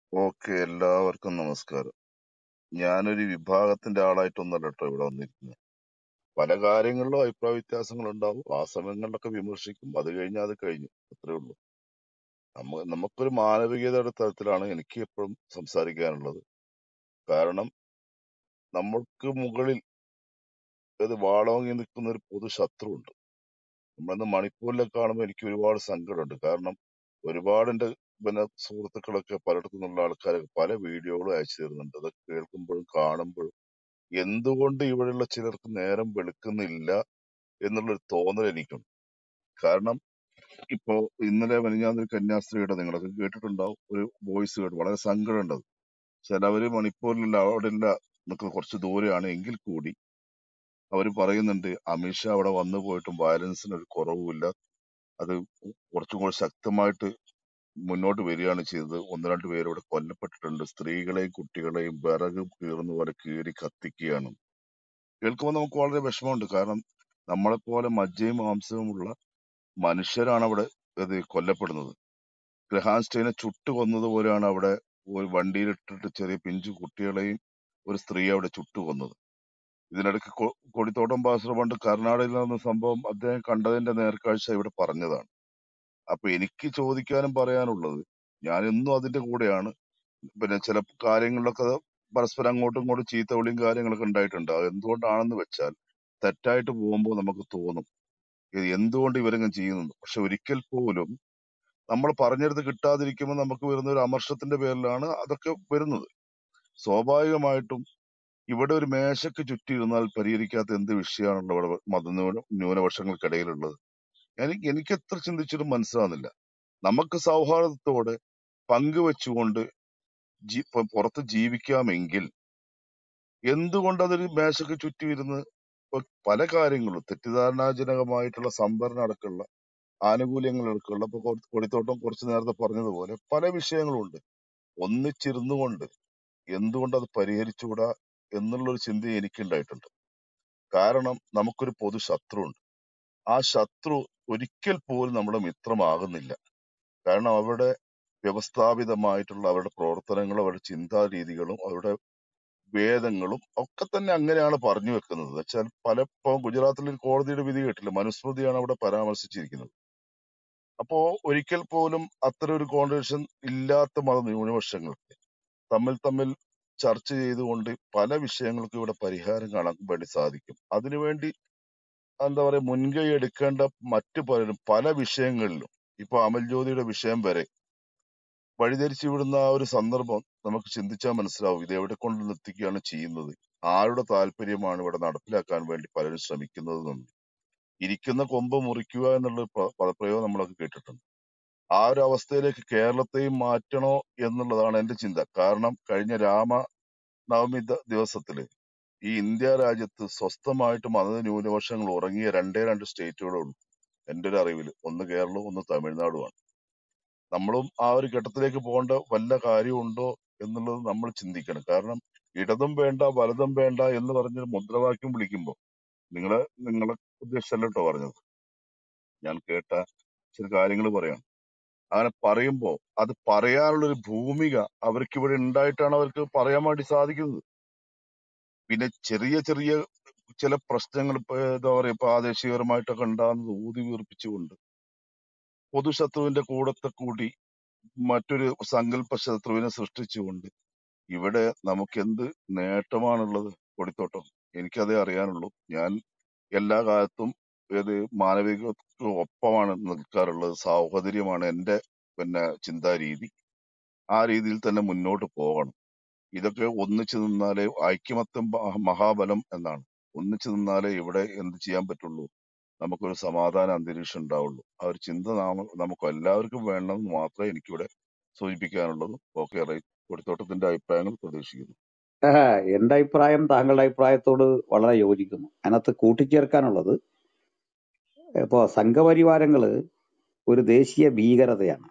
Okay എല്ലാവർക്കും നമസ്കാരം ഞാനൊരു വിഭാഗത്തിന്റെ ആളായിട്ടൊന്നല്ല കേട്ടോ ഇവിടെ വന്നിരിക്കുന്നത് പല കാര്യങ്ങളിലും അഭിപ്രായ വ്യത്യാസങ്ങൾ ഉണ്ടാവും ആ സമയങ്ങളിലൊക്കെ വിമർശിക്കും അത് കഴിഞ്ഞാൽ അത് കഴിഞ്ഞു അത്രേ ഉള്ളൂ നമ്മ നമുക്കൊരു മാനവികതയുടെ തലത്തിലാണ് എനിക്ക് എപ്പോഴും സംസാരിക്കാനുള്ളത് കാരണം നമ്മൾക്ക് മുകളിൽ ഇത് വാളോങ്ങി നിൽക്കുന്ന ഒരു പൊതു ശത്രുവുണ്ട് നമ്മളിന്ന് മണിപ്പൂരിലൊക്കെ കാണുമ്പോൾ എനിക്ക് ഒരുപാട് സങ്കടമുണ്ട് കാരണം ഒരുപാട് എന്റെ പിന്നെ സുഹൃത്തുക്കളൊക്കെ പലയിടത്തു നിന്നുള്ള ആൾക്കാരൊക്കെ പല വീഡിയോകളും അയച്ചു തരുന്നുണ്ട് അതൊക്കെ കേൾക്കുമ്പോഴും കാണുമ്പോഴും എന്തുകൊണ്ട് ഇവിടെയുള്ള ചിലർക്ക് നേരം വെളുക്കുന്നില്ല എന്നുള്ളൊരു തോന്നൽ എനിക്കുണ്ട് കാരണം ഇപ്പോ ഇന്നലെ മെനഞ്ഞാന്നൊരു കന്യാസ്ത്രീയുടെ നിങ്ങളൊക്കെ കേട്ടിട്ടുണ്ടാവും ഒരു വോയിസ് കേട്ടു വളരെ സങ്കടമുണ്ട് അത് ചിലവര് മണിപ്പൂരിലുള്ള അവിടെയുള്ള എന്നൊക്കെ കുറച്ച് ദൂരെയാണ് എങ്കിൽ കൂടി അവർ പറയുന്നുണ്ട് അമിത്ഷാ അവിടെ വന്നു പോയിട്ടും വയലൻസിന് ഒരു കുറവുമില്ല അത് കുറച്ചും കൂടി ശക്തമായിട്ട് മുന്നോട്ട് വരികയാണ് ചെയ്തത് ഒന്ന് രണ്ട് പേര് ഇവിടെ കൊല്ലപ്പെട്ടിട്ടുണ്ട് സ്ത്രീകളെയും കുട്ടികളെയും വിറക് കീറുന്ന പോലെ കീറി കത്തിക്കുകയാണ് കേൾക്കുമ്പോൾ നമുക്ക് വളരെ വിഷമമുണ്ട് കാരണം നമ്മളെപ്പോലെ മജ്ജയും മാംസവുമുള്ള മനുഷ്യരാണ് അവിടെ ഇത് കൊല്ലപ്പെടുന്നത് ഗ്രഹാൻ സ്റ്റൈനെ ചുട്ടു കൊന്നതുപോലെയാണ് അവിടെ ഒരു വണ്ടിയിലിട്ടിട്ട് ചെറിയ പിഞ്ചു കുട്ടികളെയും ഒരു സ്ത്രീ അവിടെ ചുട്ടു കൊന്നത് ഇതിനിടയ്ക്ക് കൊ- കൊടിത്തോട്ടം ബാസർ പണ്ട് കർണാടകയിൽ നടന്ന സംഭവം അദ്ദേഹം കണ്ടതിന്റെ നേർക്കാഴ്ച ഇവിടെ പറഞ്ഞതാണ് അപ്പൊ എനിക്ക് ചോദിക്കാനും പറയാനുള്ളത് ഞാൻ എന്നും അതിന്റെ കൂടെയാണ് പിന്നെ ചില കാര്യങ്ങളിലൊക്കെ പരസ്പരം അങ്ങോട്ടും ഇങ്ങോട്ടും ചീത്ത വിളിയും കാര്യങ്ങളൊക്കെ ഉണ്ടായിട്ടുണ്ട് അത് എന്തുകൊണ്ടാണെന്ന് വെച്ചാൽ തെറ്റായിട്ട് പോകുമ്പോൾ നമുക്ക് തോന്നും ഇത് എന്തുകൊണ്ട് ഇവരിങ്ങനെ ചെയ്യുന്നു പക്ഷെ ഒരിക്കൽ പോലും നമ്മൾ പറഞ്ഞെടുത്ത് കിട്ടാതിരിക്കുമ്പോൾ നമുക്ക് വരുന്ന ഒരു അമർഷത്തിന്റെ പേരിലാണ് അതൊക്കെ വരുന്നത് സ്വാഭാവികമായിട്ടും ഇവിടെ ഒരു മേശയ്ക്ക് ചുറ്റിയിരുന്നാൽ പരിഹരിക്കാത്ത എന്ത് വിഷയമാണല്ലോ ഇവിടെ മതന്യൂന ന്യൂനപക്ഷങ്ങൾക്കിടയിലുള്ളത് എനിക്ക് എനിക്ക് എത്ര ചിന്തിച്ചിട്ടും മനസ്സിലാവുന്നില്ല നമുക്ക് സൗഹാർദ്ദത്തോടെ പങ്കുവെച്ചുകൊണ്ട് ജീ- ഇപ്പൊ പുറത്ത് ജീവിക്കാമെങ്കിൽ എന്തുകൊണ്ട് അതൊരു മേശയ്ക്ക് ചുറ്റും ഇരുന്ന് ഇപ്പൊ പല കാര്യങ്ങളും തെറ്റിദ്ധാരണാജനകമായിട്ടുള്ള സംഭരണം അടക്കമുള്ള ആനുകൂല്യങ്ങൾ അടക്കമുള്ള ഇപ്പൊ കൊ- കൊടിത്തോട്ടം കുറച്ചു നേരത്തെ പറഞ്ഞതുപോലെ പല വിഷയങ്ങളുണ്ട് ഒന്നിച്ചിരുന്നുകൊണ്ട് എന്തുകൊണ്ട് അത് പരിഹരിച്ചുകൂടാ എന്നുള്ളൊരു ചിന്ത എനിക്കുണ്ടായിട്ടുണ്ട് കാരണം നമുക്കൊരു പൊതു ശത്രുണ്ട് ആ ശത്രു ഒരിക്കൽ പോലും നമ്മുടെ മിത്രമാകുന്നില്ല കാരണം അവരുടെ വ്യവസ്ഥാപിതമായിട്ടുള്ള അവരുടെ പ്രവർത്തനങ്ങളും അവരുടെ ചിന്താ രീതികളും അവരുടെ വേദങ്ങളും ഒക്കെ തന്നെ അങ്ങനെയാണ് പറഞ്ഞു വെക്കുന്നത് വെച്ചാൽ പലപ്പോ ഗുജറാത്തിൽ ഒരു കോടതിയുടെ വിധി കേട്ടില്ല മനുസ്മൃതിയാണ് അവിടെ പരാമർശിച്ചിരിക്കുന്നത് അപ്പോ ഒരിക്കൽ പോലും അത്തരം ഒരു കോൺട്രഡിക്ഷൻ ഇല്ലാത്ത മത ന്യൂനപക്ഷങ്ങൾക്ക് തമ്മിൽ തമ്മിൽ ചർച്ച ചെയ്തുകൊണ്ട് പല വിഷയങ്ങൾക്കും ഇവിടെ പരിഹാരം കാണാൻ വേണ്ടി സാധിക്കും അതിനുവേണ്ടി എന്താ പറയാ മുൻകൈ എടുക്കേണ്ട മറ്റു പലരും പല വിഷയങ്ങളിലും ഇപ്പൊ അമൽ ജ്യോതിയുടെ വിഷയം വരെ വഴിതിരിച്ചു വിടുന്ന ആ ഒരു സന്ദർഭം നമുക്ക് ചിന്തിച്ചാൽ മനസ്സിലാവും ഇത് എവിടെ കൊണ്ട് നിർത്തിക്കുകയാണ് ചെയ്യുന്നത് ആരുടെ താല്പര്യമാണ് ഇവിടെ നടപ്പിലാക്കാൻ വേണ്ടി പലരും ശ്രമിക്കുന്നത് എന്നുള്ളത് ഇരിക്കുന്ന കൊമ്പ് മുറിക്കുക എന്നുള്ള ഒരു പ- പദപ്രയോഗം നമ്മളൊക്കെ കേട്ടിട്ടുണ്ട് ആ ഒരു അവസ്ഥയിലേക്ക് കേരളത്തെയും മാറ്റണോ എന്നുള്ളതാണ് എന്റെ ചിന്ത കാരണം കഴിഞ്ഞ രാമനവമി ദ- ദിവസത്തില് ഈ ഇന്ത്യ രാജ്യത്ത് സ്വസ്ഥമായിട്ട് മത ന്യൂനപക്ഷങ്ങൾ ഉറങ്ങിയ രണ്ടേ രണ്ട് സ്റ്റേറ്റുകളേ ഉള്ളൂ എന്റെ ഒരു അറിവിൽ ഒന്ന് കേരളവും ഒന്ന് തമിഴ്നാടുമാണ് നമ്മളും ആ ഒരു ഘട്ടത്തിലേക്ക് പോകേണ്ട വല്ല കാര്യമുണ്ടോ എന്നുള്ളത് നമ്മൾ ചിന്തിക്കണം കാരണം ഇടതും വേണ്ട വലതും വേണ്ട എന്ന് പറഞ്ഞ് മുദ്രാവാക്യം വിളിക്കുമ്പോൾ നിങ്ങളെ നിങ്ങളെ ഉദ്ദേശിച്ചല്ല കേട്ടോ പറഞ്ഞത് ഞാൻ കേട്ട ചില കാര്യങ്ങൾ പറയാം അങ്ങനെ പറയുമ്പോ അത് പറയാനുള്ള ഒരു ഭൂമിക അവർക്ക് ഇവിടെ ഉണ്ടായിട്ടാണ് അവർക്ക് പറയാൻ വേണ്ടി സാധിക്കുന്നത് പിന്നെ ചെറിയ ചെറിയ ചില പ്രശ്നങ്ങൾ ഇപ്പൊ എന്താ പറയാ പ്രാദേശികപരമായിട്ടൊക്കെ ഉണ്ടാകുന്നത് ഊതി വീർപ്പിച്ചുകൊണ്ട് പൊതുശത്രുവിന്റെ കൂടത്തെ കൂടി മറ്റൊരു സങ്കല്പ ശത്രുവിനെ സൃഷ്ടിച്ചുകൊണ്ട് ഇവിടെ നമുക്ക് എന്ത് നേട്ടമാണുള്ളത് കൊടിത്തോട്ടം എനിക്കതേ അറിയാനുള്ളൂ ഞാൻ എല്ലാ കാലത്തും ഏത് മാനവികർക്ക് ഒപ്പമാണ് നിൽക്കാറുള്ളത് സാഹോദര്യമാണ് എന്റെ പിന്നെ ചിന്താരീതി ആ രീതിയിൽ തന്നെ മുന്നോട്ട് പോകണം ഇതൊക്കെ ഒന്നിച്ചു നിന്നാലേ ഐക്യമത്യം മഹ- മഹാബലം എന്നാണ് ഒന്നിച്ചു നിന്നാലേ ഇവിടെ എന്ത് ചെയ്യാൻ പറ്റുള്ളൂ നമുക്കൊരു സമാധാന അന്തരീക്ഷം ഉണ്ടാവുള്ളൂ ആ ഒരു ചിന്ത നാമ നമുക്ക് എല്ലാവർക്കും വേണമെന്ന് മാത്രമേ എനിക്കിവിടെ സൂചിപ്പിക്കാനുള്ളൂ ഓക്കെ റൈറ്റ് കൊടിത്തോട്ടത്തിന്റെ അഭിപ്രായങ്ങൾ പ്രതീക്ഷിക്കുന്നു ആഹ്, എന്റെ അഭിപ്രായം താങ്കളുടെ അഭിപ്രായത്തോട് വളരെ യോജിക്കുന്നു അതിനകത്ത് കൂട്ടിച്ചേർക്കാനുള്ളത് ഇപ്പോ സംഘപരിവാരങ്ങള് ഒരു ദേശീയ ഭീകരതയാണ്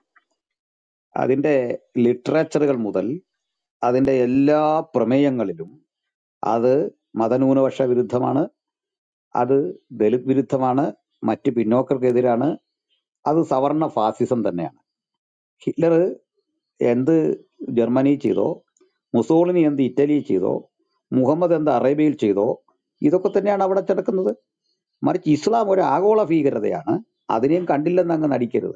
അതിന്റെ ലിറ്ററേച്ചറുകൾ മുതൽ അതിന്റെ എല്ലാ പ്രമേയങ്ങളിലും അത് മതന്യൂനപക്ഷ വിരുദ്ധമാണ് അത് ദലിത് വിരുദ്ധമാണ് മറ്റ് പിന്നോക്കർക്കെതിരാണ് അത് സവർണ ഫാസിസം തന്നെയാണ് ഹിറ്റ്ലർ എന്ത് ജർമ്മനി ചെയ്തോ മുസോളിനി എന്ത് ഇറ്റലി ചെയ്തോ മുഹമ്മദ് എന്ത് അറേബ്യയിൽ ചെയ്തോ ഇതൊക്കെ തന്നെയാണ് അവിടെ നടക്കുന്നത് മറിച്ച് ഇസ്ലാം ഒരു ആഗോള ഭീകരതയാണ് അതിനെയും കണ്ടില്ലെന്ന് അങ്ങ് നടിക്കരുത്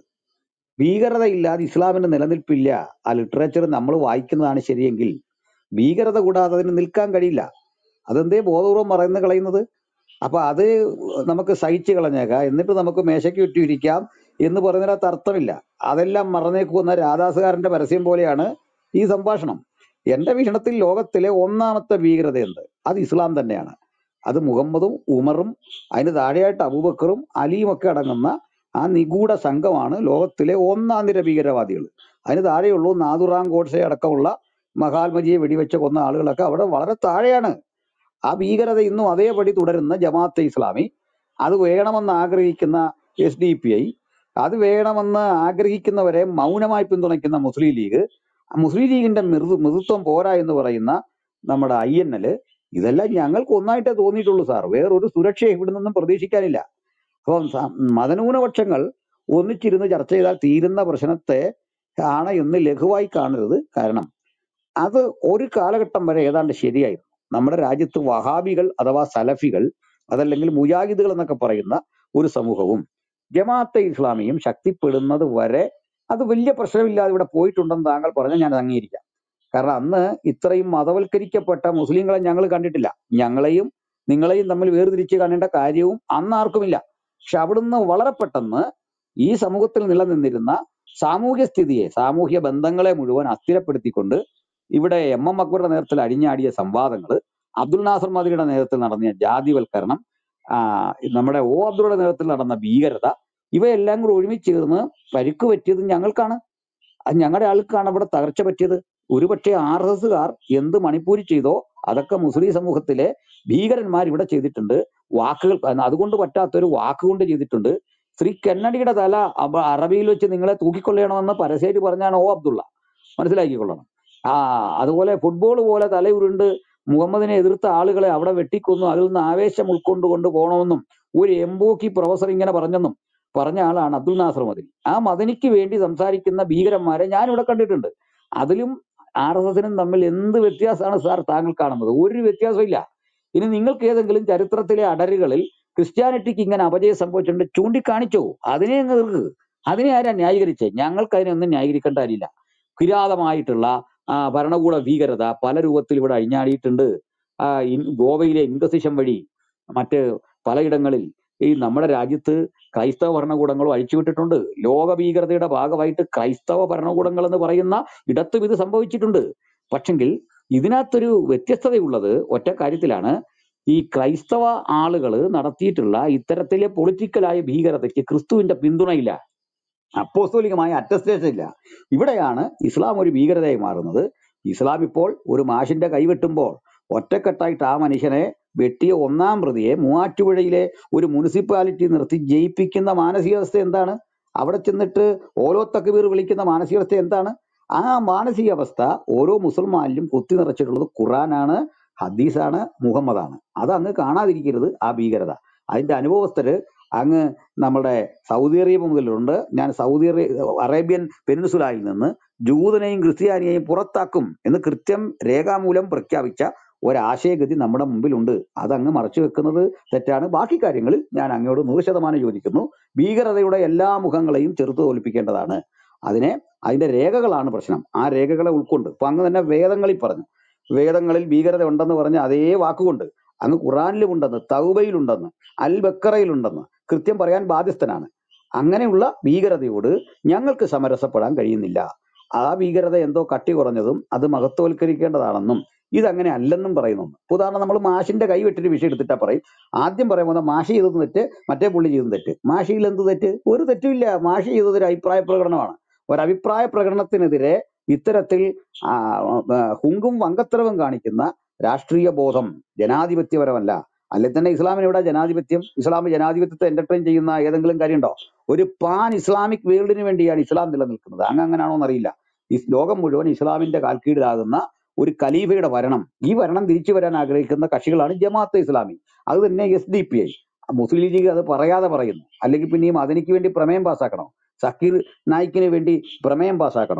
ഭീകരത ഇല്ലാതെ ഇസ്ലാമിന് നിലനിൽപ്പില്ല ആ ലിറ്ററേച്ചർ നമ്മൾ വായിക്കുന്നതാണ് ശരിയെങ്കിൽ ഭീകരത കൂടാതെ അതിന് നിൽക്കാൻ കഴിയില്ല അതെന്തേ ബോധപൂർവം പറയുന്നത് കളയുന്നത് അപ്പൊ അത് നമുക്ക് സഹിച്ചു കളഞ്ഞേക്കാം എന്നിട്ട് നമുക്ക് മേശയ്ക്ക് ചുറ്റിയിരിക്കാം എന്ന് പറയുന്നതിനകത്ത് അർത്ഥമില്ല അതെല്ലാം മറന്നേക്കുന്ന രാധാസുകാരന്റെ പരസ്യം പോലെയാണ് ഈ സംഭാഷണം എന്റെ വീക്ഷണത്തിൽ ലോകത്തിലെ ഒന്നാമത്തെ ഭീകരത എന്ത് അത് ഇസ്ലാം തന്നെയാണ് അത് മുഹമ്മദും ഉമറും അതിന് താഴെയായിട്ട് അബൂബക്കറും അലിയും ഒക്കെ അടങ്ങുന്ന ആ നിഗൂഢ സംഘമാണ് ലോകത്തിലെ ഒന്നാം നിര ഭീകരവാദികൾ അതിന് താഴെയുള്ളൂ നാദുറാം ഗോഡ്സെ അടക്കമുള്ള മഹാത്മജിയെ വെടിവെച്ച കൊന്ന ആളുകളൊക്കെ അവിടെ വളരെ താഴെയാണ് ആ ഭീകരത ഇന്നും അതേപടി തുടരുന്ന ജമാഅത്തെ ഇസ്ലാമി അത് വേണമെന്ന് ആഗ്രഹിക്കുന്ന എസ് ഡി പി ഐ അത് വേണമെന്ന് ആഗ്രഹിക്കുന്നവരെ മൗനമായി പിന്തുണയ്ക്കുന്ന മുസ്ലിം ലീഗ് മുസ്ലിം ലീഗിന്റെ മൃദു മൃദുത്വം പോരാ എന്ന് പറയുന്ന നമ്മുടെ ഐ എൻ എൽ ഇതെല്ലാം ഞങ്ങൾക്ക് ഒന്നായിട്ടേ തോന്നിയിട്ടുള്ളൂ സാർ വേറൊരു സുരക്ഷ ഇവിടെ നിന്നും പ്രതീക്ഷിക്കാനില്ല അപ്പം സ- മതന്യൂനപക്ഷങ്ങൾ ഒന്നിച്ചിരുന്ന് ചർച്ച ചെയ്താൽ തീരുന്ന പ്രശ്നത്തെ ആണ് എന്ന് ലഘുവായി കാണരുത് കാരണം അത് ഒരു കാലഘട്ടം വരെ ഏതാണ്ട് ശരിയായിരുന്നു നമ്മുടെ രാജ്യത്ത് വഹാബികൾ അഥവാ സലഫികൾ അതല്ലെങ്കിൽ മുജാഹിദുകൾ എന്നൊക്കെ പറയുന്ന ഒരു സമൂഹവും ജമാഅത്തെ ഇസ്ലാമിയും ശക്തിപ്പെടുന്നത് വരെ അത് വലിയ പ്രശ്നമില്ലാതെ ഇവിടെ പോയിട്ടുണ്ടെന്ന് താങ്കൾ പറഞ്ഞാൽ ഞാൻ അംഗീകരിക്കാം കാരണം അന്ന് ഇത്രയും മതവൽക്കരിക്കപ്പെട്ട മുസ്ലിങ്ങളെ ഞങ്ങൾ കണ്ടിട്ടില്ല ഞങ്ങളെയും നിങ്ങളെയും തമ്മിൽ വേർതിരിച്ച് കാണേണ്ട കാര്യവും അന്ന് ആർക്കുമില്ല പക്ഷെ അവിടുന്ന് വളരെ പെട്ടെന്ന് ഈ സമൂഹത്തിൽ നിലനിന്നിരുന്ന സാമൂഹ്യ സ്ഥിതിയെ സാമൂഹ്യ ബന്ധങ്ങളെ മുഴുവൻ അസ്ഥിരപ്പെടുത്തിക്കൊണ്ട് ഇവിടെ എം എം അക്ബറുടെ നേതൃത്വത്തിൽ അടിഞ്ഞാടിയ സംവാദങ്ങൾ അബ്ദുൽ നാസർ മദിയുടെ നേതൃത്വത്തിൽ നടന്ന ജാതിവൽക്കരണം ആ, നമ്മുടെ ഒ അബ്ദുള്ള നേതൃത്വത്തിൽ നടന്ന ഭീകരത ഇവയെല്ലാം കൂടി ഒരുമിച്ച് ചേർന്ന് പരിക്ക് പറ്റിയത് ഞങ്ങൾക്കാണ് അത് ഞങ്ങളുടെ ആൾക്കാണ് ഇവിടെ തകർച്ച പറ്റിയത് ഒരുപക്ഷെ ആർ എസ് എസുകാർ എന്ത് മണിപ്പൂരി ചെയ്തോ അതൊക്കെ മുസ്ലിം സമൂഹത്തിലെ ഭീകരന്മാർ ഇവിടെ ചെയ്തിട്ടുണ്ട് വാക്കുകൾ അതുകൊണ്ട് പറ്റാത്തൊരു വാക്കുകൊണ്ട് ചെയ്തിട്ടുണ്ട് ശ്രീ കെന്നഡിയുടെ തല അബ- അറബിയിൽ വെച്ച് നിങ്ങളെ തൂക്കിക്കൊള്ളണമെന്ന് പരസ്യമായിട്ട് പറഞ്ഞാണ് ഓ അബ്ദുള്ള മനസ്സിലാക്കിക്കൊള്ളണം ആ അതുപോലെ ഫുട്ബോൾ പോലെ തലയുരുണ്ട് മുഹമ്മദിനെ എതിർത്ത ആളുകളെ അവിടെ വെട്ടിക്കൊന്നു അതിൽ നിന്ന് ആവേശം ഉൾക്കൊണ്ടുകൊണ്ട് പോകണമെന്നും ഒരു എംബോക്കി പ്രൊഫസർ ഇങ്ങനെ പറഞ്ഞെന്നും പറഞ്ഞ ആളാണ് അബ്ദുൽ നാസർ മദനി ആ മദനിക്ക് വേണ്ടി സംസാരിക്കുന്ന ഭീകരന്മാരെ ഞാൻ ഇവിടെ കണ്ടിട്ടുണ്ട് അതിലും ആർ എസ് എസിനും തമ്മിൽ എന്ത് വ്യത്യാസമാണ് സാർ താങ്കൾ കാണുന്നത് ഒരു വ്യത്യാസവും ഇല്ല ഇനി നിങ്ങൾക്ക് ഏതെങ്കിലും ചരിത്രത്തിലെ അടരുകളിൽ ക്രിസ്ത്യാനിറ്റിക്ക് ഇങ്ങനെ അപജയം സംഭവിച്ചിട്ടുണ്ട് ചൂണ്ടിക്കാണിച്ചോ അതിനെ അങ്ങ് എതിർക്ക് അതിനെ ആരാ ന്യായീകരിച്ചേ ഞങ്ങൾക്ക് അതിനൊന്നും ന്യായീകരിക്കേണ്ട കാര്യമില്ല കിരാതമായിട്ടുള്ള ആ, ഭരണകൂട ഭീകരത പല രൂപത്തിൽ ഇവിടെ അഴിഞ്ഞാടിയിട്ടുണ്ട് ആ, ഇൻ- ഗോവയിലെ ഇൻക്വസിഷൻ വഴി മറ്റ് പലയിടങ്ങളിൽ ഈ നമ്മുടെ രാജ്യത്ത് ക്രൈസ്തവ ഭരണകൂടങ്ങളും അഴിച്ചുവിട്ടിട്ടുണ്ട് ലോക ഭീകരതയുടെ ഭാഗമായിട്ട് ക്രൈസ്തവ ഭരണകൂടങ്ങൾ എന്ന് പറയുന്ന ഇടത്തും ഇത് സംഭവിച്ചിട്ടുണ്ട് പക്ഷെങ്കിൽ ഇതിനകത്തൊരു വ്യത്യസ്തതയുള്ളത് ഒറ്റ കാര്യത്തിലാണ് ഈ ക്രൈസ്തവ ആളുകൾ നടത്തിയിട്ടുള്ള ഇത്തരത്തിലെ പൊളിറ്റിക്കലായ ഭീകരതയ്ക്ക് ക്രിസ്തുവിന്റെ പിന്തുണയില്ല അപ്പോസ്തോലികമായ അറ്റസ്റ്റേഷൻ ഇല്ല ഇവിടെയാണ് ഇസ്ലാം ഒരു ഭീകരതയായി മാറുന്നത് ഇസ്ലാം ഇപ്പോൾ ഒരു മാഷിന്റെ കൈവെട്ടുമ്പോൾ ഒറ്റക്കെട്ടായിട്ട് ആ മനുഷ്യനെ വെട്ടിയ ഒന്നാം പ്രതിയെ മൂവാറ്റുപുഴയിലെ ഒരു മുനിസിപ്പാലിറ്റി നിർത്തി ജയിപ്പിക്കുന്ന മാനസികാവസ്ഥ എന്താണ് അവിടെ ചെന്നിട്ട് ഓരോ തക്ബീർ വിളിക്കുന്ന മാനസികാവസ്ഥ എന്താണ് ആ മാനസികാവസ്ഥ ഓരോ മുസൽമാനിലും കുത്തി നിറച്ചിട്ടുള്ളത് ഖുറാനാണ് ഹദീസാണ് മുഹമ്മദാണ് അത് അങ്ങ് കാണാതിരിക്കരുത് ആ ഭീകരത അതിന്റെ അനുഭവസ്ഥര് അങ്ങ് നമ്മുടെ സൗദി അറേബ്യ മുതലുണ്ട് ഞാൻ സൗദി അറേ അറേബ്യൻ പെനിൻസുലായിൽ നിന്ന് ജൂതനെയും ക്രിസ്ത്യാനിയെയും പുറത്താക്കും എന്ന് കൃത്യം രേഖാമൂലം പ്രഖ്യാപിച്ച ഒരാശയഗതി നമ്മുടെ മുമ്പിലുണ്ട് അതങ്ങ് മറച്ചു വെക്കുന്നത് തെറ്റാണ് ബാക്കി കാര്യങ്ങളിൽ ഞാൻ അങ്ങയോട് നൂറ് ശതമാനം യോജിക്കുന്നു ഭീകരതയുടെ എല്ലാ മുഖങ്ങളെയും ചെറുത്തു തോൽപ്പിക്കേണ്ടതാണ് അതിനെ അതിന്റെ രേഖകളാണ് പ്രശ്നം ആ രേഖകളെ ഉൾക്കൊണ്ട് ഇപ്പൊ അങ്ങ് തന്നെ വേദങ്ങളിൽ പറഞ്ഞു വേദങ്ങളിൽ ഭീകരത ഉണ്ടെന്ന് പറഞ്ഞ അതേ വാക്കുകൊണ്ട് അങ്ങ് ഖുറാനിലും ഉണ്ടെന്ന് തൗബയിലുണ്ടെന്ന് അൽ ബക്കറയിലുണ്ടെന്ന് കൃത്യം പറയാൻ ബാധ്യസ്ഥനാണ് അങ്ങനെയുള്ള ഭീകരതയോട് ഞങ്ങൾക്ക് സമരസപ്പെടാൻ കഴിയുന്നില്ല ആ ഭീകരത എന്തോ കട്ടി കുറഞ്ഞതും അത് മഹത്വവൽക്കരിക്കേണ്ടതാണെന്നും ഇതങ്ങനെ അല്ലെന്നും പറയുന്നു ഉദാഹരണം നമ്മൾ മാഷിന്റെ കൈ വെട്ടിട്ട് വിഷയം എടുത്തിട്ടാ പറയും ആദ്യം പറയുമ്പോൾ മാഷി ചെയ്തത് തെറ്റ് മറ്റേ പുള്ളി ചെയ്തത് തെറ്റ് മാഷിയിൽ എന്ത് തെറ്റ് ഒരു തെറ്റുമില്ല മാഷി ചെയ്തത് ഒരു അഭിപ്രായ പ്രകടനമാണ് ഒരു അഭിപ്രായ പ്രകടനത്തിനെതിരെ ഇത്തരത്തിൽ ആ, ആ, ഹുങ്കും വങ്കത്തരവും കാണിക്കുന്ന രാഷ്ട്രീയ ബോധം ജനാധിപത്യപരമല്ല അല്ലെങ്കിൽ തന്നെ ഇസ്ലാമിന് ഇവിടെ ജനാധിപത്യം ഇസ്ലാം ജനാധിപത്യത്തെ എന്റർടൈൻ ചെയ്യുന്ന ഏതെങ്കിലും കാര്യമുണ്ടോ ഒരു പാൻ ഇസ്ലാമിക് വേൾഡിന് വേണ്ടിയാണ് ഇസ്ലാം നിലനിൽക്കുന്നത് അങ്ങ് അങ്ങനാണോ എന്നറിയില്ല ഈ ലോകം മുഴുവൻ ഇസ്ലാമിന്റെ കാൽക്കീഴിലാകുന്ന ഒരു ഖലീഫയുടെ ഭരണം ഈ ഭരണം തിരിച്ചു വരാൻ ആഗ്രഹിക്കുന്ന കക്ഷികളാണ് ജമാഅത്തെ ഇസ്ലാമി അത് തന്നെ S D P I Muslim League അത് പറയാതെ പറയുന്നു അല്ലെങ്കിൽ പിന്നെ ഈ മദനിക്ക് വേണ്ടി പ്രമേയം പാസ്സാക്കണോ സക്കീർ നായിക്കിന് വേണ്ടി പ്രമേയം പാസ്സാക്കണോ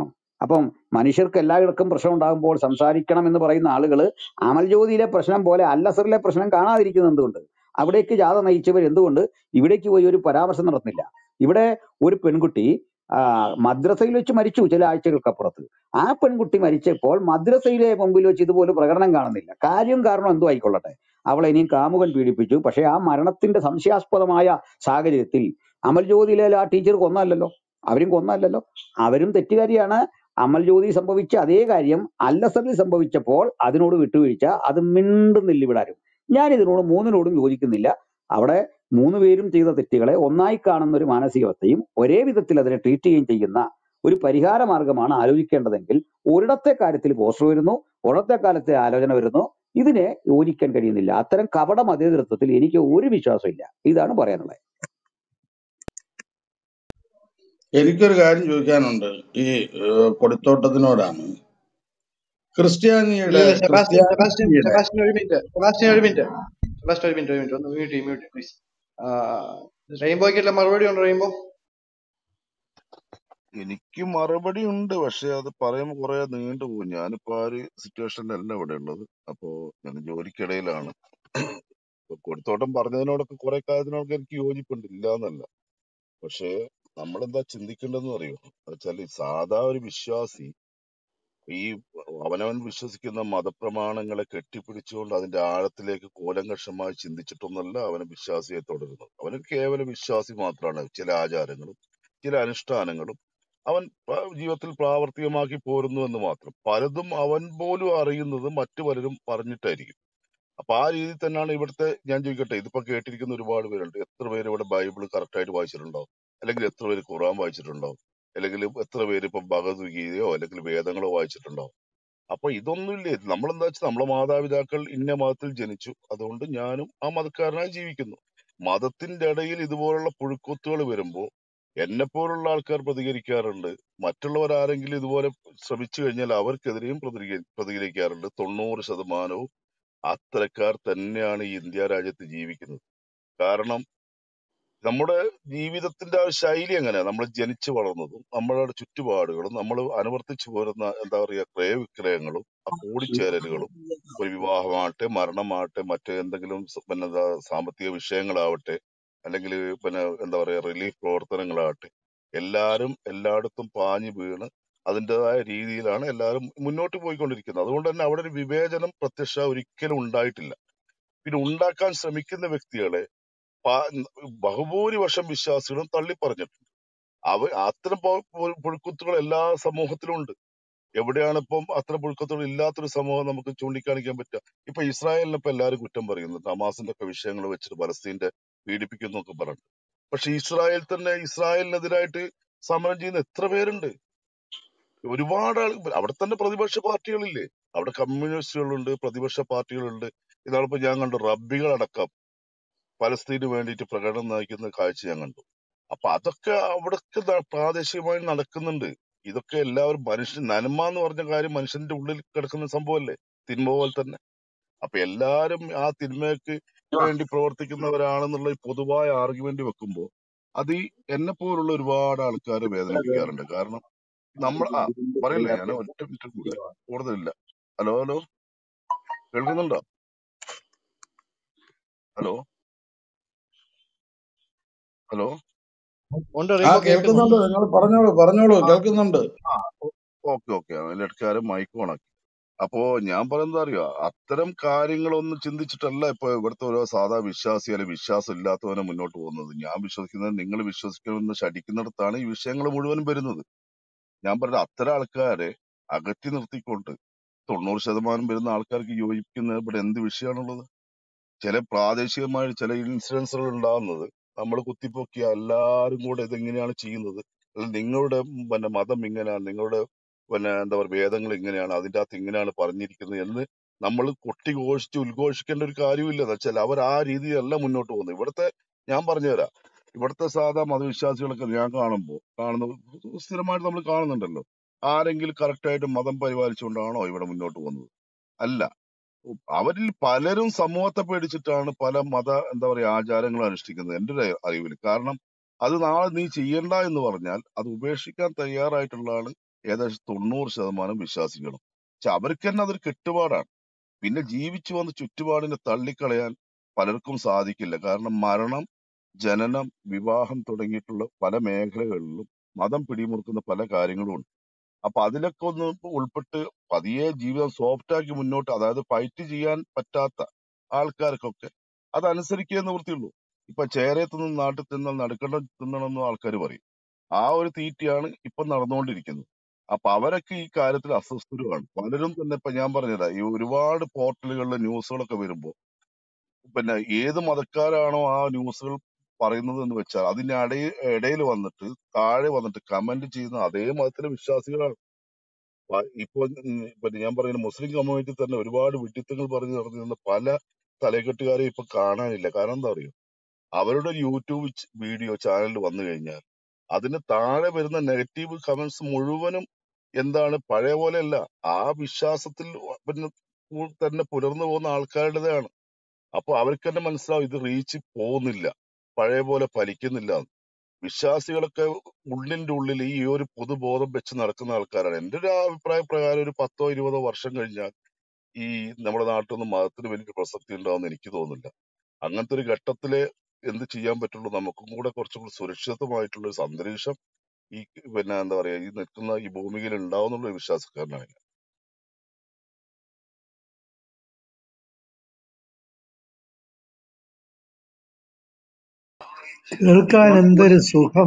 അപ്പം മനുഷ്യർക്ക് എല്ലാവർക്കും പ്രശ്നം ഉണ്ടാകുമ്പോൾ സംസാരിക്കണം എന്ന് പറയുന്ന ആളുകൾ അമൽ ജ്യോതിയിലെ പ്രശ്നം പോലെ അല്ലസറിലെ പ്രശ്നം കാണാതിരിക്കുന്നത് എന്തുകൊണ്ട് അവിടേക്ക് ജാഥ നയിച്ചവർ എന്തുകൊണ്ട് ഇവിടേക്ക് പോയി ഒരു പരാമർശം നടത്തുന്നില്ല ഇവിടെ ഒരു പെൺകുട്ടി ആ, മദ്രസയിൽ വെച്ച് മരിച്ചു ചില ആഴ്ചകൾക്കപ്പുറത്ത് ആ പെൺകുട്ടി മരിച്ചപ്പോൾ മദ്രസയിലെ മുമ്പിൽ വെച്ച് ഇതുപോലെ പ്രകടനം കാണുന്നില്ല കാര്യം കാരണം എന്തോ ആയിക്കൊള്ളട്ടെ അവളെ ഇനിയും കാമുകൻ പീഡിപ്പിച്ചു പക്ഷെ ആ മരണത്തിന്റെ സംശയാസ്പദമായ സാഹചര്യത്തിൽ അമൽ ജ്യോതിയിലെ ആ ടീച്ചർ കൊന്നല്ലോ അവരും കൊന്നല്ലോ അവരും തെറ്റുകാരിയാണ് അമൽ ജ്യോതി സംഭവിച്ച അതേ കാര്യം അല്ലസറിൽ സംഭവിച്ചപ്പോൾ അതിനോട് വിട്ടുവീഴ്ച അത് മിണ്ടുന്നില്ല ഇവിടാരും ഞാൻ ഇതിനോട് മൂന്നിനോടും യോജിക്കുന്നില്ല അവിടെ മൂന്ന് പേരും ചെയ്ത തെറ്റുകളെ ഒന്നായി കാണുന്ന ഒരു മാനസികാവസ്ഥയും ഒരേ വിധത്തിൽ അതിനെ ട്രീറ്റ് ചെയ്യുകയും ചെയ്യുന്ന ഒരു പരിഹാര മാർഗമാണ് ആലോചിക്കേണ്ടതെങ്കിൽ ഒരിടത്തെ കാര്യത്തിൽ പോസ്റ്റർ വരുന്നു ഒരിടത്തെ കാലത്തെ ആലോചന വരുന്നു ഇതിനെ യോജിക്കാൻ കഴിയുന്നില്ല അത്തരം കപട മതേതൃത്വത്തിൽ എനിക്ക് ഒരു വിശ്വാസമില്ല ഇതാണ് പറയാനുള്ളത് എനിക്കൊരു കാര്യം ചോദിക്കാനുണ്ട് ഈ ഏഹ്, കൊടിത്തോട്ടത്തിനോടാണ് ഇല്ല ക്രിസ്ത്യാനിയുടെ ഇല്ല സെബാസ്റ്റ്യൻ സെബാസ്റ്റ്യൻ ക്രിസ്ത്യാനിറ്റിയുടെ സെബാസ്റ്റ്യൻ ഒരു മിനിറ്റ് സെബാസ്റ്റ്യൻ ഒരു മിനിറ്റ് സെബാസ്റ്റ്യൻ ഒരു മിനിറ്റ് ഒരു മിനിറ്റ് ഒന്ന് മ്യൂട്ട് ചെയ്യും മ്യൂട്ട് പ്ലീസ് റെയിൻബോയ്ക്കുള്ള മറുപടി ഉണ്ട് റെയിൻബോ എനിക്ക് മറുപടി ഉണ്ട് പക്ഷെ അത് പറയുമ്പോൾ കുറെ നീണ്ടു പോകും ഞാനിപ്പോ ആ ഒരു സിറ്റുവേഷനിലല്ല ഇവിടെ ഉള്ളത് അപ്പോ ഞാൻ ജോലിക്കിടയിലാണ് ഇപ്പൊ കൊടുത്തോട്ടം പറഞ്ഞതിനോടൊക്കെ കുറെ കാര്യത്തിനോടൊക്കെ എനിക്ക് യോജിപ്പുണ്ട് ഇല്ല എന്നല്ല പക്ഷേ നമ്മളെന്താ ചിന്തിക്കേണ്ടതെന്ന് അറിയോ വെച്ചാൽ സാധാ ഒരു വിശ്വാസി ഈ അവനവൻ വിശ്വസിക്കുന്ന മതപ്രമാണങ്ങളെ കെട്ടിപ്പിടിച്ചുകൊണ്ട് അതിന്റെ ആഴത്തിലേക്ക് കൂലങ്കഷമായി ചിന്തിച്ചിട്ടൊന്നല്ല അവന് വിശ്വാസിയെ തുടരുന്നത് അവന് കേവല വിശ്വാസി മാത്രമാണ് ചില ആചാരങ്ങളും ചില അനുഷ്ഠാനങ്ങളും അവൻ പ- ജീവിതത്തിൽ പ്രാവർത്തികമാക്കി പോരുന്നു എന്ന് മാത്രം പലതും അവൻ പോലും അറിയുന്നത് മറ്റു പലരും പറഞ്ഞിട്ടായിരിക്കും അപ്പൊ ആ രീതിയിൽ തന്നെയാണ് ഇവിടുത്തെ ഞാൻ ചോദിക്കട്ടെ ഇതിപ്പോ കേട്ടിരിക്കുന്ന ഒരുപാട് പേരുണ്ട് എത്ര പേര് ഇവിടെ ബൈബിൾ കറക്റ്റ് ആയിട്ട് വായിച്ചിട്ടുണ്ടാവും അല്ലെങ്കിൽ എത്ര പേര് ഖുറാൻ വായിച്ചിട്ടുണ്ടാവും അല്ലെങ്കിൽ എത്ര പേര് ഇപ്പൊ ഭഗവത്ഗീതയോ അല്ലെങ്കിൽ വേദങ്ങളോ വായിച്ചിട്ടുണ്ടാവും അപ്പൊ ഇതൊന്നുമില്ലേ നമ്മളെന്താ വെച്ചാൽ നമ്മളെ മാതാപിതാക്കൾ ഇന്ന മതത്തിൽ ജനിച്ചു അതുകൊണ്ട് ഞാനും ആ മതക്കാരനായി ജീവിക്കുന്നു മതത്തിന്റെ ഇടയിൽ ഇതുപോലുള്ള പുഴുക്കുത്തുകൾ വരുമ്പോ എന്നെ പോലുള്ള ആൾക്കാർ പ്രതികരിക്കാറുണ്ട് മറ്റുള്ളവർ ആരെങ്കിലും ഇതുപോലെ ശ്രമിച്ചു കഴിഞ്ഞാൽ അവർക്കെതിരെയും പ്രതികരി- പ്രതികരിക്കാറുണ്ട് തൊണ്ണൂറ് ശതമാനവും അത്തരക്കാർ തന്നെയാണ് ഈ ഇന്ത്യ രാജ്യത്ത് ജീവിക്കുന്നത് കാരണം നമ്മുടെ ജീവിതത്തിന്റെ ആ ഒരു ശൈലി എങ്ങനെയാ നമ്മൾ ജനിച്ചു വളർന്നതും നമ്മളുടെ ചുറ്റുപാടുകളും നമ്മൾ അനുവർത്തിച്ചു പോരുന്ന എന്താ പറയുക ക്രയവിക്രയങ്ങളും ആ കൂടിച്ചേരലുകളും ഒരു വിവാഹമാകട്ടെ മരണമാകട്ടെ മറ്റ് എന്തെങ്കിലും സ- പിന്നെ എന്താ സാമ്പത്തിക വിഷയങ്ങളാവട്ടെ അല്ലെങ്കിൽ പിന്നെ എന്താ പറയാ റിലീഫ് പ്രവർത്തനങ്ങളാകട്ടെ എല്ലാരും എല്ലായിടത്തും പാഞ്ഞു വീണ് അതിൻ്റെതായ രീതിയിലാണ് എല്ലാവരും മുന്നോട്ട് പോയിക്കൊണ്ടിരിക്കുന്നത് അതുകൊണ്ട് തന്നെ അവിടെ ഒരു വിവേചനം പ്രത്യക്ഷ ഒരിക്കലും ഉണ്ടായിട്ടില്ല പിന്നെ ഉണ്ടാക്കാൻ ശ്രമിക്കുന്ന വ്യക്തികളെ പ- ബഹുഭൂരിപക്ഷം വിശ്വാസികളും തള്ളിപ്പറഞ്ഞിട്ടുണ്ട് അവ അത്തരം പ- പു- പുഴുക്കുത്തുകൾ എല്ലാ സമൂഹത്തിലും ഉണ്ട് എവിടെയാണ് ഇപ്പം അത്തരം പുഴുക്കത്തുകൾ ഇല്ലാത്തൊരു സമൂഹം നമുക്ക് ചൂണ്ടിക്കാണിക്കാൻ പറ്റുക ഇപ്പൊ ഇസ്രായേലിനെ ഇപ്പൊ എല്ലാവരും കുറ്റം പറയുന്നുണ്ട് ഹമാസിന്റെ ഒക്കെ വിഷയങ്ങൾ വെച്ചിട്ട് പലസ്തീന്റെ പീഡിപ്പിക്കുന്നു ഒക്കെ പറഞ്ഞിട്ട് പക്ഷെ ഇസ്രായേൽ തന്നെ ഇസ്രായേലിനെതിരായിട്ട് സമരം ചെയ്യുന്ന എത്ര പേരുണ്ട് ഒരുപാട് ആൾ അവിടെ തന്നെ പ്രതിപക്ഷ പാർട്ടികളില്ലേ അവിടെ കമ്മ്യൂണിസ്റ്റുകളുണ്ട് പ്രതിപക്ഷ പാർട്ടികളുണ്ട് ഇതാണിപ്പോ ഞാൻ കണ്ടു റബ്ബികളടക്കം പലസ്തീന് വേണ്ടിയിട്ട് പ്രകടനം നയിക്കുന്ന കാഴ്ച ഞാൻ കണ്ടു അപ്പൊ അതൊക്കെ അവിടൊക്കെ ന- പ്രാദേശികമായി നടക്കുന്നുണ്ട് ഇതൊക്കെ എല്ലാവരും മനുഷ്യൻ നന്മ എന്ന് പറഞ്ഞ കാര്യം മനുഷ്യന്റെ ഉള്ളിൽ കിടക്കുന്ന സംഭവമല്ലേ തിന്മ പോലെ തന്നെ അപ്പൊ എല്ലാരും ആ തിന്മയ്ക്ക് വേണ്ടി പ്രവർത്തിക്കുന്നവരാണെന്നുള്ള ഈ പൊതുവായ ആർഗ്യുമെന്റ് വെക്കുമ്പോ അത് ഈ എന്നെ പോലുള്ള ഒരുപാട് ആൾക്കാരെ വേദനിപ്പിക്കാറുണ്ട് കാരണം നമ്മൾ ആ പറയില്ല ഞാൻ ഒറ്റ മിനിറ്റ് കൂടെ കൂടുതലില്ല ഹലോ ഹലോ കേൾക്കുന്നുണ്ടോ ഹലോ ഹലോ ഉണ്ട് ആ റെയിൻബോ കേൾക്കുന്നുണ്ട് കേൾക്കുന്നുണ്ട് നിങ്ങൾ പറഞ്ഞോളൂ പറഞ്ഞോളൂ ആ കേൾക്കുന്നുണ്ട് ആ ഓക്കെ ഓക്കെ അതിലിടക്കാര് മൈക്ക് ഓണാക്കി അപ്പോ ഞാൻ പറയുന്നത് അറിയോ അത്തരം കാര്യങ്ങളൊന്നും ചിന്തിച്ചിട്ടല്ല ഇപ്പൊ ഇവിടുത്തെ ഓരോ സാധാ വിശ്വാസി അല്ലെങ്കിൽ വിശ്വാസം ഇല്ലാത്തവനെ മുന്നോട്ട് പോകുന്നത് ഞാൻ വിശ്വസിക്കുന്നത് നിങ്ങൾ വിശ്വസിക്കണമെന്ന് ശടിക്കുന്നിടത്താണ് ഈ വിഷയങ്ങൾ മുഴുവനും വരുന്നത് ഞാൻ പറഞ്ഞ അത്തരം ആൾക്കാരെ അകറ്റി നിർത്തിക്കൊണ്ട് തൊണ്ണൂറ് ശതമാനം വരുന്ന ആൾക്കാർക്ക് യോജിക്കുന്ന ഇവിടെ എന്ത് വിഷയമാണുള്ളത് ചില പ്രാദേശികമായ ചില ഇൻസിഡൻസുകൾ ഉണ്ടാകുന്നത് നമ്മൾ കുത്തിപ്പൊക്കിയ എല്ലാരും കൂടെ ഇതെങ്ങനെയാണ് ചെയ്യുന്നത് അല്ലെങ്കിൽ നിങ്ങളുടെ പിന്നെ മതം ഇങ്ങനെയാണ് നിങ്ങളുടെ പിന്നെ എന്താ പറയുക വേദങ്ങൾ ഇങ്ങനെയാണ് അതിന്റെ അകത്ത് ഇങ്ങനെയാണ് പറഞ്ഞിരിക്കുന്നത് എന്ന് നമ്മൾ കൊട്ടിഘോഷിച്ച് ഉദ്ഘോഷിക്കേണ്ട ഒരു കാര്യമില്ല എന്ന് വെച്ചാൽ അവർ ആ രീതിയിലല്ല മുന്നോട്ട് പോകുന്നത് ഇവിടുത്തെ ഞാൻ പറഞ്ഞുതരാം ഇവിടുത്തെ സാധാ മതവിശ്വാസികളൊക്കെ ഞാൻ കാണുമ്പോൾ കാണുന്നത് സ്ഥിരമായിട്ട് നമ്മൾ കാണുന്നുണ്ടല്ലോ ആരെങ്കിലും കറക്റ്റ് ആയിട്ട് മതം പരിപാലിച്ചുകൊണ്ടാണോ ഇവിടെ മുന്നോട്ട് പോകുന്നത് അല്ല അവരിൽ പലരും സമൂഹത്തെ പേടിച്ചിട്ടാണ് പല മത എന്താ പറയാ ആചാരങ്ങൾ അനുഷ്ഠിക്കുന്നത് എന്റെ ഒരു അറിവിൽ കാരണം അത് നാളെ നീ ചെയ്യണ്ട എന്ന് പറഞ്ഞാൽ അത് ഉപേക്ഷിക്കാൻ തയ്യാറായിട്ടുള്ളതാണ് ഏകദേശം തൊണ്ണൂറ് ശതമാനം വിശ്വാസികളും പക്ഷെ അവർക്ക് തന്നെ അതൊരു കെട്ടുപാടാണ് പിന്നെ ജീവിച്ചു വന്ന ചുറ്റുപാടിനെ തള്ളിക്കളയാൻ പലർക്കും സാധിക്കില്ല കാരണം മരണം ജനനം വിവാഹം തുടങ്ങിയിട്ടുള്ള പല മേഖലകളിലും മതം പിടിമുറുക്കുന്ന പല കാര്യങ്ങളും ഉണ്ട് അപ്പൊ അതിലൊക്കെ ഒന്ന് ഉൾപ്പെട്ട് പതിയെ ജീവിതം സോഫ്റ്റ് ആക്കി മുന്നോട്ട് അതായത് ഫൈറ്റ് ചെയ്യാൻ പറ്റാത്ത ആൾക്കാർക്കൊക്കെ അതനുസരിക്കുക നിവൃത്തിയുള്ളൂ ഇപ്പൊ ചേരത്ത് നിന്ന് നാട്ടിൽ തിന്നാൽ നടുക്കണ്ട തിന്നണമെന്ന് ആൾക്കാർ പറയും ആ ഒരു തീറ്റയാണ് ഇപ്പൊ നടന്നുകൊണ്ടിരിക്കുന്നത് അപ്പൊ അവരൊക്കെ ഈ കാര്യത്തിൽ അസ്വസ്ഥരുമാണ് പലരും തന്നെ ഇപ്പൊ ഞാൻ പറഞ്ഞുതരാം ഈ ഒരുപാട് പോർട്ടലുകളിലെ ന്യൂസുകളൊക്കെ വരുമ്പോ പിന്നെ ഏത് മതക്കാരാണോ ആ ന്യൂസുകൾ പറയുന്നത് എന്ന് വെച്ചാൽ അതിന്റെ ഇടയിൽ ഇടയിൽ വന്നിട്ട് താഴെ വന്നിട്ട് കമന്റ് ചെയ്യുന്ന അതേ മതത്തിലെ വിശ്വാസികളാണ് പ- ഇപ്പൊ ഉം പിന്നെ ഞാൻ പറയുന്ന മുസ്ലിം കമ്മ്യൂണിറ്റി തന്നെ ഒരുപാട് വിഡിത്തങ്ങൾ പറഞ്ഞു നടന്നിരുന്ന പല തലക്കെട്ടുകാരെയും ഇപ്പൊ കാണാനില്ല കാരണം എന്താ അറിയോ അവരുടെ ഒരു യൂട്യൂബ് ച് വീഡിയോ ചാനൽ വന്നു കഴിഞ്ഞാൽ അതിന് താഴെ വരുന്ന നെഗറ്റീവ് കമന്റ്സ് മുഴുവനും എന്താണ് പഴയ പോലെയല്ല ആ വിശ്വാസത്തിൽ പിന്നെ പു- തന്നെ പുലർന്നു പോകുന്ന ആൾക്കാരുടേതാണ് അപ്പൊ അവർക്ക് തന്നെ മനസ്സിലാവും ഇത് റീച്ച് പോകുന്നില്ല പഴയ പോലെ ഫലിക്കുന്നില്ല എന്ന്. വിശ്വാസികളൊക്കെ ഉള്ളിന്റെ ഉള്ളിൽ ഈ ഒരു പൊതുബോധം വെച്ച് നടക്കുന്ന ആൾക്കാരാണ് എന്റെ ഒരു അഭിപ്രായ പ്രകാരം ഒരു പത്തോ ഇരുപതോ വർഷം കഴിഞ്ഞാൽ ഈ നമ്മുടെ നാട്ടിൽ നിന്ന് മതത്തിന് വലിയ പ്രസക്തി ഉണ്ടാവുമെന്ന് എനിക്ക് തോന്നുന്നില്ല അങ്ങനത്തെ ഒരു ഘട്ടത്തില് എന്ത് ചെയ്യാൻ പറ്റുള്ളൂ നമുക്കും കൂടെ കുറച്ചും കൂടി സുരക്ഷിതമായിട്ടുള്ള ഒരു അന്തരീക്ഷം ഈ പിന്നെ എന്താ പറയാ ഈ നിൽക്കുന്ന ഈ ഭൂമിയിൽ ഉണ്ടാവുന്നുള്ള ഒരു വിശ്വാസക്കാരനാണ് ഞാൻ. കേൾക്കാൻ മ- മ- എന്തൊരു സുഖം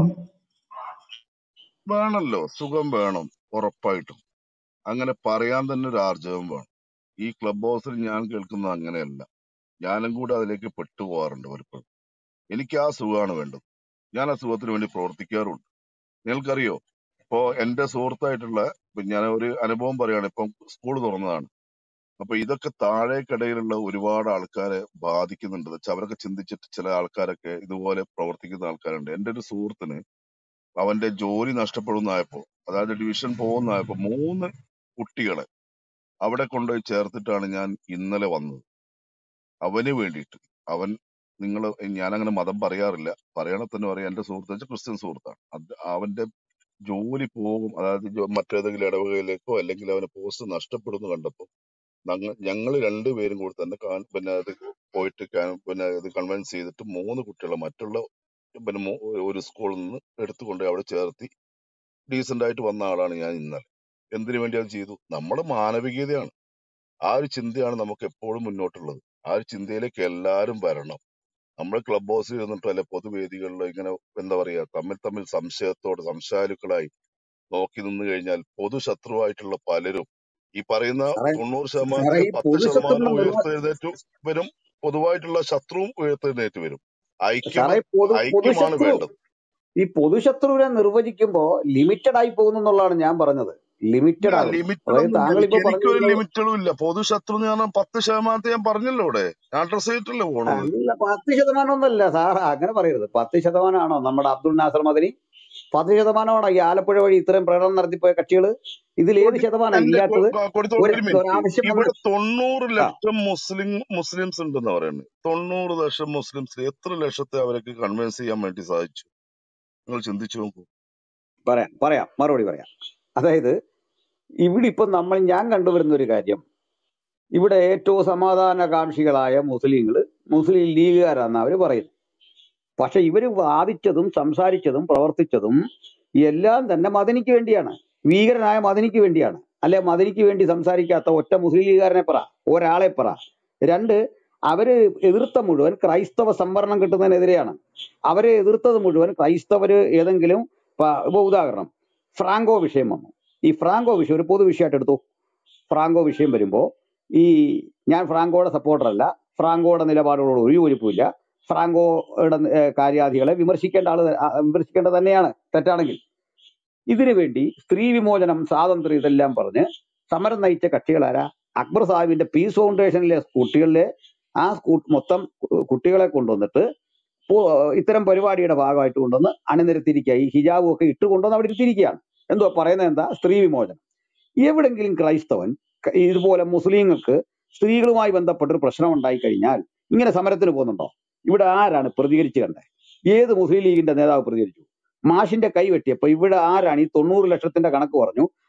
വേണല്ലോ സുഖം വേണം ഉറപ്പായിട്ടും അങ്ങനെ പറയാൻ തന്നെ ഒരു ആർജവം വേണം ഈ ക്ലബ് ഹൗസിൽ ഞാൻ കേൾക്കുന്നത് അങ്ങനെയല്ല ഞാനും കൂടെ അതിലേക്ക് പെട്ടുപോകാറുണ്ട് പലപ്പോഴും എനിക്ക് ആ സുഖമാണ് വേണ്ടത് ഞാൻ ആ സുഖത്തിന് വേണ്ടി പ്രവർത്തിക്കാറുണ്ട് നിങ്ങൾക്കറിയോ ഇപ്പോ എന്റെ സുഹൃത്തായിട്ടുള്ള ഇപ്പൊ ഞാൻ ഒരു അനുഭവം പറയാണ് ഇപ്പം സ്കൂൾ തുറന്നതാണ് അപ്പൊ ഇതൊക്കെ താഴേക്കിടയിലുള്ള ഒരുപാട് ആൾക്കാരെ ബാധിക്കുന്നുണ്ട് വെച്ചാൽ അവരൊക്കെ ചിന്തിച്ചിട്ട് ചില ആൾക്കാരൊക്കെ ഇതുപോലെ പ്രവർത്തിക്കുന്ന ആൾക്കാരുണ്ട് എന്റെ ഒരു സുഹൃത്തിന് അവന്റെ ജോലി നഷ്ടപ്പെടുന്നതായപ്പോ അതായത് ഡിവിഷൻ പോകുന്നതായപ്പോ മൂന്ന് കുട്ടികളെ അവിടെ കൊണ്ടുപോയി ചേർത്തിട്ടാണ് ഞാൻ ഇന്നലെ വന്നത് അവന് വേണ്ടിയിട്ട് അവൻ നിങ്ങൾ ഞാനങ്ങനെ മതം പറയാറില്ല പറയണ തന്നെ പറയാം എന്റെ സുഹൃത്ത് വെച്ചാൽ ക്രിസ്ത്യൻ സുഹൃത്താണ് അത് അവന്റെ ജോലി പോകും അതായത് ജോ- മറ്റേതെങ്കിലും ഇടവകയിലേക്കോ അല്ലെങ്കിൽ അവന് പോസ്റ്റ് നഷ്ടപ്പെടുന്നു കണ്ടപ്പോ ഞങ്ങൾ രണ്ടുപേരും കൂടി തന്നെ കാൺ- പിന്നെ അത് പോയിട്ട് കാ- പിന്നെ ഇത് കൺവിൻസ് ചെയ്തിട്ട് മൂന്ന് കുട്ടികളെ മറ്റുള്ള പിന്നെ മൂ- ഒരു സ്കൂളിൽ നിന്ന് എടുത്തുകൊണ്ട് അവിടെ ചേർത്തി ഡീസന്റ് ആയിട്ട് വന്ന ആളാണ് ഞാൻ ഇന്നലെ എന്തിനു വേണ്ടി അത് ചെയ്തു നമ്മുടെ മാനവികതയാണ് ആ ഒരു ചിന്തയാണ് നമുക്ക് എപ്പോഴും മുന്നോട്ടുള്ളത് ആ ഒരു ചിന്തയിലേക്ക് എല്ലാവരും വരണം നമ്മൾ ക്ലബ് ഹൗസിൽ ഇരുന്നിട്ടോ അല്ലെ പൊതുവേദികളിലോ ഇങ്ങനെ എന്താ പറയാ തമ്മിൽ തമ്മിൽ സംശയത്തോട് സംശയാലുക്കളായി നോക്കി നിന്ന് കഴിഞ്ഞാൽ പൊതു ശത്രുവായിട്ടുള്ള പലരും ഈ പറയുന്ന സാറേ തൊണ്ണൂറ് സാറേ ശതമാനത്തിൽ ഈ പത്ത് പൊതുശത്രുവിനെ ശതമാനം നിർവ ഉയർത്തെഴുന്നേറ്റ് വരും പൊതുവായിട്ടുള്ള ശത്രുവും ഉയർത്തെഴുന്നേറ്റ് വരും ഐക്യമ സാറേ പൊതു ഐക്യമാണ് പൊതുശത്രു വേണ്ടത് ഈ പൊതുശത്രുവിനെ നിർവചിക്കുമ്പോ ലിമിറ്റഡ് ആയി പോകുന്നു എന്നുള്ളതാണ് ഞാൻ പറഞ്ഞത് ലിമിറ്റഡ് ഇല്ല ആകുന്നു ലിമിറ്റഡ് അതായത് ഒന്നുമില്ല താങ്കൾ ഇപ്പൊ എനിക്കൊരു പറഞ്ഞിരുന്നത് ലിമിറ്റഡും ഇല്ല പൊതു ശത്രു എന്ന് പറഞ്ഞാൽ പത്ത് ശതമാനത്തെ ഞാൻ പറഞ്ഞല്ലോ ഇവിടെ ഞാൻ അഡ്രസ് ചെയ്തിട്ടല്ലേ പോണത് അല്ല പത്ത് ശതമാനം ഒന്നല്ല സാർ അങ്ങനെ പറയരുത് പത്ത് ശതമാനമാണോ നമ്മുടെ അബ്ദുൾ നാസർ മദനി പത്ത് ശതമാനമാണോ ഈ ആലപ്പുഴ വഴി ഇത്രയും പ്രകടനം നടത്തിപ്പോയ കക്ഷികൾ ഇതിൽ ഏത് കൊടി- ശതമാനം എന്റെ ഇല്ലാത്തത് കൊ- കൊടുത്ത ഒരു ഒരു മിനിറ്റ് ഒരാവശ്യം ഇവിടെ വന്നത് തൊണ്ണൂറ് ആ ലക്ഷം മുസ്ലിം മുസ്ലിംസ് ഉണ്ടെന്ന് പറയുന്നത് തൊണ്ണൂറ് ലക്ഷം മുസ്ലിംസ് എത്ര ലക്ഷത്തെ അവർക്ക് കൺവിൻസ് ചെയ്യാൻ വേണ്ടി സാധിച്ചു നിങ്ങൾ ചിന്തിച്ചു നോക്കൂ പറയാം പറയാം മറുപടി പറയാം അതായത് ഇവിടെ ഇപ്പൊ നമ്മൾ ഞാൻ കണ്ടുവരുന്ന ഒരു കാര്യം ഇവിടെ ഏറ്റവും സമാധാനകാംക്ഷികളായ മുസ്ലിങ്ങൾ മുസ്ലിം ലീഗുകാരാണെന്ന് അവർ പറയുന്നത് പക്ഷെ ഇവര് വാദിച്ചതും സംസാരിച്ചതും പ്രവർത്തിച്ചതും എല്ലാം തന്നെ മദനിക്ക് വേണ്ടിയാണ് ഭീകരനായ മദനിക്ക് വേണ്ടിയാണ് അല്ലെ മദനിക്ക് വേണ്ടി സംസാരിക്കാത്ത ഒറ്റ മുസ്ലിം ലീഗുകാരനെ പറ ഒരാളെ പറ രണ്ട് അവര് എതിർത്ത മുഴുവൻ ക്രൈസ്തവ സംവരണം കിട്ടുന്നതിനെതിരെയാണ് അവരെ എതിർത്തത് മുഴുവൻ ക്രൈസ്തവര് ഏതെങ്കിലും പ- ഇപ്പൊ ഉദാഹരണം ഫ്രാങ്കോ വിഷയം വന്നു ഈ ഫ്രാങ്കോ വിഷയം ഒരു പൊതു വിഷയമായിട്ട് എടുത്തു ഫ്രാങ്കോ വിഷയം വരുമ്പോ ഈ ഞാൻ ഫ്രാങ്കോയുടെ സപ്പോർട്ടർ അല്ല ഫ്രാങ്കോയുടെ നിലപാടുകളോട് ഒരു യോജിപ്പുമില്ല ഫ്രാങ്കോയുടെ ഏഹ്, കാര്യാധികളെ വിമർശിക്കേണ്ട ആള് ത- ആ, വിമർശിക്കേണ്ടത് തന്നെയാണ് തെറ്റാണെങ്കിൽ ഇതിനു വേണ്ടി സ്ത്രീ വിമോചനം സ്വാതന്ത്ര്യം ഇതെല്ലാം പറഞ്ഞ് സമരം നയിച്ച കക്ഷികളാരാ അക്ബർ സാഹിബിന്റെ പീസ് ഫൗണ്ടേഷനിലെ കുട്ടികളിലെ ആ സ്കൂ- മൊത്തം കു- കുട്ടികളെ കൊണ്ടുവന്നിട്ട് പോ- ഇത്തരം പരിപാടിയുടെ ഭാഗമായിട്ട് കൊണ്ടുവന്ന് അണിനിരത്തിയിരിക്കുക ഈ ഹിജാബും ഒക്കെ ഇട്ട് കൊണ്ടുവന്ന് അവിടെ ഇരുത്തിയിരിക്കുകയാണ് എന്തോ പറയുന്നത് എന്താ സ്ത്രീ വിമോചനം എവിടെങ്കിലും ക്രൈസ്തവൻ ക- ഇതുപോലെ മുസ്ലിങ്ങൾക്ക് സ്ത്രീകളുമായി ബന്ധപ്പെട്ടൊരു പ്രശ്നം ഉണ്ടായി കഴിഞ്ഞാൽ ഇങ്ങനെ സമരത്തിന് പോകുന്നുണ്ടോ ഇവിടെ ആരാണ് പ്രതികരിച്ചു കണ്ടത് ഏത് മുസ്ലിം ലീഗിന്റെ നേതാവ് പ്രതികരിച്ചു മാഷിന്റെ കൈ വെട്ടിയപ്പോ ഇവിടെ ആരാണ് ഈ തൊണ്ണൂറ് ലക്ഷത്തിന്റെ കണക്ക് പറഞ്ഞു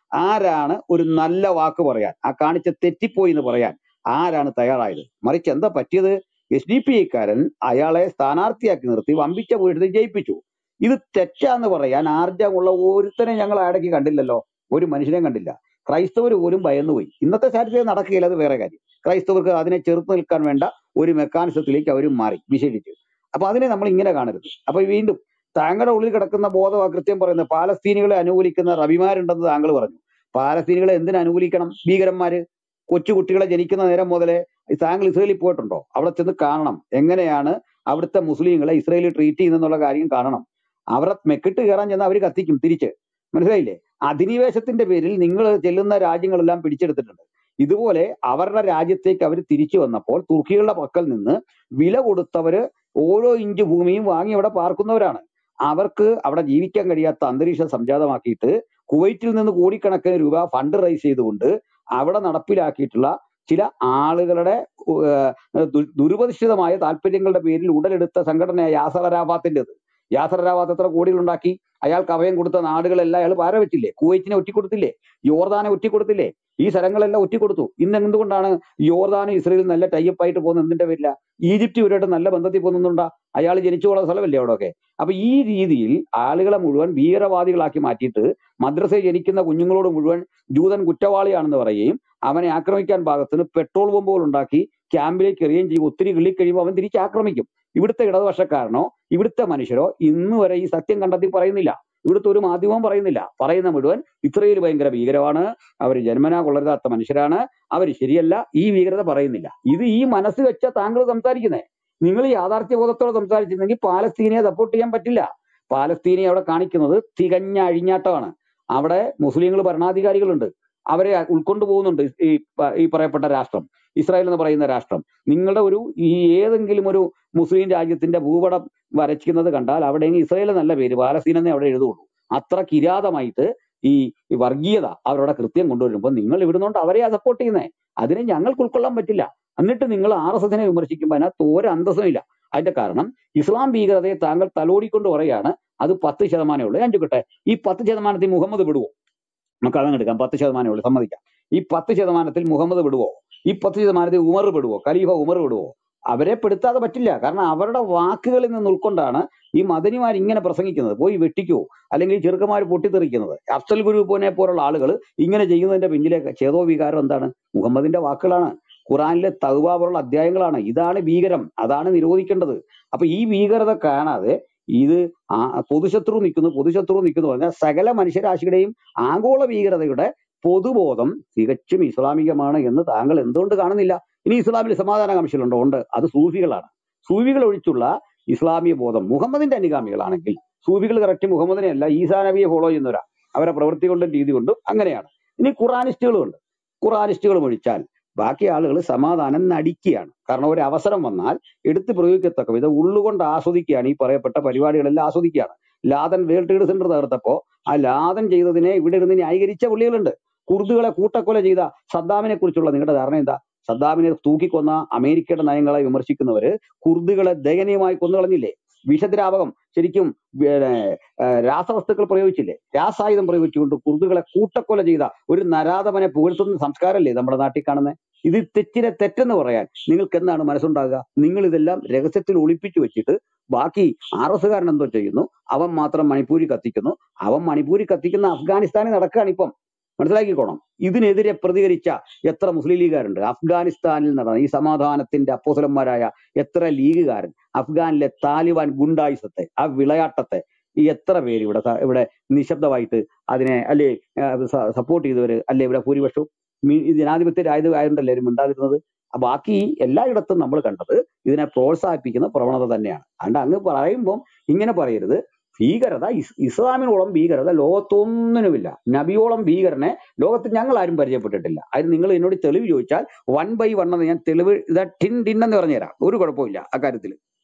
ആരാണ് ഒരു നല്ല വാക്ക് പറയാൻ ആ കാണിച്ച തെറ്റിപ്പോയി എന്ന് പറയാൻ ആരാണ് തയ്യാറായത് മറിച്ച് എന്താ പറ്റിയത് എസ് ഡി പി ഐക്കാരൻ അയാളെ സ്ഥാനാർത്ഥിയാക്കി നിർത്തി വമ്പിച്ച വീഴ്ത്തി ജയിപ്പിച്ചു ഇത് തെറ്റാന്ന് പറയാൻ ആർജവമുള്ള ഒരുത്തനെ ഞങ്ങൾ ആടയ്ക്ക് കണ്ടില്ലല്ലോ ഒരു മനുഷ്യനെ കണ്ടില്ല ക്രൈസ്തവർ പോലും ഭയന്നുപോയി ഇന്നത്തെ സാഹചര്യം നടക്കുകയില്ല അത് വേറെ കാര്യം ക്രൈസ്തവർക്ക് അതിനെ ചെറുത്ത് നിൽക്കാൻ വേണ്ട ഒരു മെക്കാനിസത്തിലേക്ക് അവർ മാറി വിശേഷിച്ച് അപ്പൊ അതിനെ നമ്മൾ ഇങ്ങനെ കാണരുത് അപ്പൊ വീണ്ടും താങ്കളുടെ ഉള്ളിൽ കിടക്കുന്ന ബോധം കൃത്യം പറയുന്നത് പാലസ്തീനികളെ അനുകൂലിക്കുന്ന റബിമാരുണ്ടെന്ന് താങ്കൾ പറഞ്ഞു പാലസ്തീനികളെ എന്തിനു അനുകൂലിക്കണം ഭീകരന്മാര് കൊച്ചു കുട്ടികളെ ജനിക്കുന്ന നേരം മുതലേ താങ്കൾ ഇസ്രയേലിൽ പോയിട്ടുണ്ടോ അവിടെ ചെന്ന് കാണണം എങ്ങനെയാണ് അവിടുത്തെ മുസ്ലിങ്ങളെ ഇസ്രയേലിൽ ട്രീറ്റ് ചെയ്യുന്നെന്നുള്ള കാര്യം കാണണം അവരെ മെക്കിട്ട് കയറാൻ ചെന്ന് അവർ കത്തിക്കും തിരിച്ച് മനസ്സിലായില്ലേ അധിനിവേശത്തിന്റെ പേരിൽ നിങ്ങൾ ചെല്ലുന്ന രാജ്യങ്ങളെല്ലാം പിടിച്ചെടുത്തിട്ടുണ്ട് ഇതുപോലെ അവരുടെ രാജ്യത്തേക്ക് അവർ തിരിച്ചു വന്നപ്പോൾ തുർക്കികളുടെ പക്കൽ നിന്ന് വില കൊടുത്തവര് ഓരോ ഇഞ്ച് ഭൂമിയും വാങ്ങി അവിടെ പാർക്കുന്നവരാണ് അവർക്ക് അവിടെ ജീവിക്കാൻ കഴിയാത്ത അന്തരീക്ഷം സംജാതമാക്കിയിട്ട് കുവൈറ്റിൽ നിന്ന് കോടിക്കണക്കിന് രൂപ ഫണ്ട് റൈസ് ചെയ്തുകൊണ്ട് അവിടെ നടപ്പിലാക്കിയിട്ടുള്ള ചില ആളുകളുടെ ഏഹ്, ദു- ദുരുപദിഷ്ടിതമായ താല്പര്യങ്ങളുടെ പേരിൽ ഉടലെടുത്ത സംഘടനയായ യാസർ അരാഫാത്തിൻ്റെത് യാസർ അരാഫാത്ത് എത്ര കോടികളുണ്ടാക്കി അയാൾക്ക് അഭയം കൊടുത്ത നാടുകളെല്ലാം അയാൾ പാര വെച്ചില്ലേ കുവൈറ്റിനെ ഒറ്റിക്കൊടുത്തില്ലേ യോർദാനെ ഒറ്റിക്കൊടുത്തില്ലേ ഈ സ്ഥലങ്ങളെല്ലാം ഒറ്റിക്കൊടുത്തു ഇന്ന് എന്തുകൊണ്ടാണ് യോർദാനും ഇസ്രയേലും നല്ല ടൈപ്പ് ആയിട്ട് പോകുന്നത് എന്തിന്റെ പേരില ഈജിപ്റ്റ് ഇവരായിട്ട് നല്ല ബന്ധത്തിൽ പോകുന്നുണ്ടാ അയാൾ ജനിച്ചു വളർന്ന സ്ഥലമല്ലേ അവിടെയൊക്കെ അപ്പൊ ഈ രീതിയിൽ ആളുകളെ മുഴുവൻ ഭീകരവാദികളാക്കി മാറ്റിയിട്ട് മദ്രസയിൽ ജനിക്കുന്ന കുഞ്ഞുങ്ങളോട് മുഴുവൻ ജൂതൻ കുറ്റവാളിയാണെന്ന് പറയുകയും അവനെ ആക്രമിക്കാൻ പാകത്തിന് പെട്രോൾ ബോംബുകൾ ഉണ്ടാക്കി ക്യാമ്പിലേക്ക് എറിയുകയും ചെയ്യും ഒത്തിരി കിള്ളി കഴിയുമ്പോൾ അവൻ തിരിച്ച് ആക്രമിക്കും ഇവിടുത്തെ ഇടതുപക്ഷക്കാരനോ ഇവിടുത്തെ മനുഷ്യരോ ഇന്ന് വരെ ഈ സത്യം കണ്ടെത്തി പറയുന്നില്ല ഇവിടുത്തെ ഒരു മാധ്യമവും പറയുന്നില്ല പറയുന്ന മുഴുവൻ ഇസ്രയേൽ ഭയങ്കര ഭീകരമാണ് അവർ ജന്മനാ കൊള്ളരുതാത്ത മനുഷ്യരാണ് അവർ ശരിയല്ല ഈ ഭീകരത പറയുന്നില്ല ഇത് ഈ മനസ്സ് വെച്ച താങ്കൾ സംസാരിക്കുന്നേ നിങ്ങൾ യാഥാർത്ഥ്യബോധത്തോടെ സംസാരിച്ചിരുന്നെങ്കിൽ പാലസ്തീനിയെ സപ്പോർട്ട് ചെയ്യാൻ പറ്റില്ല പാലസ്തീനിയെ അവിടെ കാണിക്കുന്നത് തികഞ്ഞ അഴിഞ്ഞാട്ടമാണ് അവിടെ മുസ്ലിങ്ങൾ ഭരണാധികാരികളുണ്ട് അവരെ ഉൾക്കൊണ്ടു പോകുന്നുണ്ട് ഈ പ- ഈ പറയപ്പെട്ട രാഷ്ട്രം ഇസ്രായേൽ എന്ന് പറയുന്ന രാഷ്ട്രം നിങ്ങളുടെ ഒരു ഈ ഏതെങ്കിലും ഒരു മുസ്ലിം രാജ്യത്തിന്റെ ഭൂപടം വരയ്ക്കുന്നത് കണ്ടാൽ അവിടെ ഇസ്രായേൽ നല്ല പേര് പാലസ്തീൻ എന്നേ അവിടെ എഴുതുള്ളൂ അത്ര കിരാതമായിട്ട് ഈ ഈ വർഗീയത അവരുടെ കൃത്യം കൊണ്ടുവരുമ്പോൾ നിങ്ങൾ ഇവിടുന്നോണ്ട് അവരെയാ സപ്പോർട്ട് ചെയ്യുന്നേ അതിനെ ഞങ്ങൾക്ക് ഉൾക്കൊള്ളാൻ പറ്റില്ല എന്നിട്ട് നിങ്ങൾ ആർ എസ് എസിനെ വിമർശിക്കുമ്പോൾ അതിനകത്ത് ഒരു അന്തസ്സും ഇല്ല അതിന്റെ കാരണം ഇസ്ലാം ഭീകരതയെ താങ്കൾ തലോടിക്കൊണ്ട് പറയാണ് അത് പത്ത് ശതമാനമേ ഉള്ളൂ ഞാൻ ചോദിക്കട്ടെ ഈ പത്ത് ശതമാനത്തിൽ മുഹമ്മദ് വിടുവോ നമുക്ക് അതങ്ങ് എടുക്കാം പത്ത് ശതമാനമേ ഉള്ളൂ സമ്മതിക്കാം ഈ പത്ത് ശതമാനത്തിൽ മുഹമ്മദ് വിടുവോ ഈ പത്ത് ശതമാനത്തിൽ ഉമർ വിടുവോ ഖലീഫ ഉമർ വിടുവോ അവരെ പെടുത്താതെ പറ്റില്ല കാരണം അവരുടെ വാക്കുകളിൽ നിന്ന് ഉൾക്കൊണ്ടാണ് ഈ മദനിമാർ ഇങ്ങനെ പ്രസംഗിക്കുന്നത് പോയി വെട്ടിക്കോ അല്ലെങ്കിൽ ചെറുക്കന്മാർ പൊട്ടിത്തെറിക്കുന്നത് അഫ്സൽ ഗ്രൂപ്പിനെ പോലുള്ള ആളുകൾ ഇങ്ങനെ ചെയ്യുന്നതിന്റെ പിന്നിലെ ചേതോ വികാരം എന്താണ് മുഹമ്മദിന്റെ വാക്കുകളാണ് ഖുറാനിലെ തൗബ പോലുള്ള അധ്യായങ്ങളാണ് ഇതാണ് ഭീകരം അതാണ് നിരോധിക്കേണ്ടത് അപ്പൊ ഈ ഭീകരത കാണാതെ ഇത് ആ പൊതുശത്രു നിൽക്കുന്നു പൊതുശത്രു നിൽക്കുന്നു പറഞ്ഞാൽ സകല മനുഷ്യരാശിയുടെയും ആഗോള ഭീകരതയുടെ പൊതുബോധം തികച്ചും ഇസ്ലാമികമാണ് എന്ന് താങ്കൾ എന്തുകൊണ്ട് കാണുന്നില്ല ഇനി ഇസ്ലാമിൽ സമാധാന കമ്മീഷനുണ്ടോ ഉണ്ട് അത് സൂഫികളാണ് സൂഫികൾ ഒഴിച്ചുള്ള ഇസ്ലാമിക ബോധം മുഹമ്മദിന്റെ അനുഗാമികളാണെങ്കിൽ സൂഫികൾ കറക്റ്റ് മുഹമ്മദിനെ അല്ല ഈസാ നബിയെ ഫോളോ ചെയ്യുന്നവരാ അവരെ പ്രവൃത്തി കൊണ്ടും രീതി കൊണ്ടും അങ്ങനെയാണ് ഇനി ഖുറാനിസ്റ്റുകളും ഉണ്ട് ഖുറാനിസ്റ്റുകളും ഒഴിച്ചാൽ ബാക്കി ആളുകൾ സമാധാനം നടിക്കുകയാണ് കാരണം ഒരു അവസരം വന്നാൽ എടുത്ത് പ്രയോഗിക്കത്തക്ക വിധം ഉള്ളുകൊണ്ട് ആസ്വദിക്കുകയാണ് ഈ പറയപ്പെട്ട പരിപാടികളെല്ലാം ആസ്വദിക്കുകയാണ് ലാദൻ വേൾഡ് ട്രേഡ് സെന്റർ തകർത്തപ്പോ ആ ലാദൻ ചെയ്തതിനെ ഇവിടെ ഇരുന്ന് ന്യായീകരിച്ച പുള്ളികളുണ്ട് കുർദുകളെ കൂട്ടക്കൊല ചെയ്ത സദ്ദാമിനെ കുറിച്ചുള്ള നിങ്ങളുടെ ധാരണ എന്താ സദ്ദാമിനെ തൂക്കിക്കൊന്ന അമേരിക്കയുടെ നയങ്ങളെ വിമർശിക്കുന്നവര് കുർദുകളെ ദയനീയമായി കൊന്നുകളഞ്ഞില്ലേ വിഷദ്രാവകം ശരിക്കും പിന്നെ, ഏഹ്, രാസവസ്തുക്കൾ പ്രയോഗിച്ചില്ലേ രാസായുധം പ്രയോഗിച്ചുകൊണ്ട് കുർദുകളെ കൂട്ടക്കൊല ചെയ്ത ഒരു നരാധമനെ പുകഴ്ത്തുന്ന സംസ്കാരമല്ലേ നമ്മുടെ നാട്ടിൽ കാണുന്നത് ഇത് തെറ്റിനെ തെറ്റെന്ന് പറയാൻ നിങ്ങൾക്ക് എന്താണ് മനസ്സുണ്ടാകുക നിങ്ങൾ ഇതെല്ലാം രഹസ്യത്തിൽ ഒളിപ്പിച്ചു വെച്ചിട്ട് ബാക്കി ആർ എസ്സുകാരൻ എന്തോ ചെയ്യുന്നു അവൻ മാത്രം മണിപ്പൂരി കത്തിക്കുന്നു അവൻ മണിപ്പൂരി കത്തിക്കുന്ന അഫ്ഗാനിസ്ഥാനിൽ നടക്കുകയാണ് ഇപ്പം മനസ്സിലാക്കിക്കോണം ഇതിനെതിരെ പ്രതികരിച്ച എത്ര മുസ്ലിം ലീഗുകാരുണ്ട് അഫ്ഗാനിസ്ഥാനിൽ നടന്ന ഈ സമാധാനത്തിന്റെ അപ്പോസലന്മാരായ എത്ര ലീഗുകാരൻ അഫ്ഗാനിലെ താലിബാൻ ഗുണ്ടായിസത്തെ ആ വിളയാട്ടത്തെ ഈ എത്ര പേര് ഇവിടെ സ- ഇവിടെ നിശബ്ദമായിട്ട് അതിനെ അല്ലെ സപ്പോർട്ട് ചെയ്തവര് അല്ലെ ഇവിടെ ഭൂരിപക്ഷവും മി- ഈ ജനാധിപത്യ രാജ്യം ആയതുകൊണ്ടല്ലേ എല്ലാവരും മിണ്ടാതിരുന്നത് ആ ബാക്കി എല്ലായിടത്തും നമ്മൾ കണ്ടത് ഇതിനെ പ്രോത്സാഹിപ്പിക്കുന്ന പ്രവണത തന്നെയാണ് അതുകൊണ്ട് അങ്ങ് പറയുമ്പം ഇങ്ങനെ പറയരുത് ഭീകരത ഇസ് ഇസ്ലാമിനോളം ഭീകരത ലോകത്തൊന്നിനുമില്ല നബിയോളം ഭീകരനെ ലോകത്ത് ഞങ്ങൾ ആരും പരിചയപ്പെട്ടിട്ടില്ല അതിന് നിങ്ങൾ എന്നോട് തെളിവ് ചോദിച്ചാൽ വൺ ബൈ വൺ എന്ന് ഞാൻ തെളിവ് ഇതാ ടിൻ ടിൻ എന്ന് പറഞ്ഞുതരാം ഒരു കുഴപ്പമില്ല അക്കാര്യത്തിൽ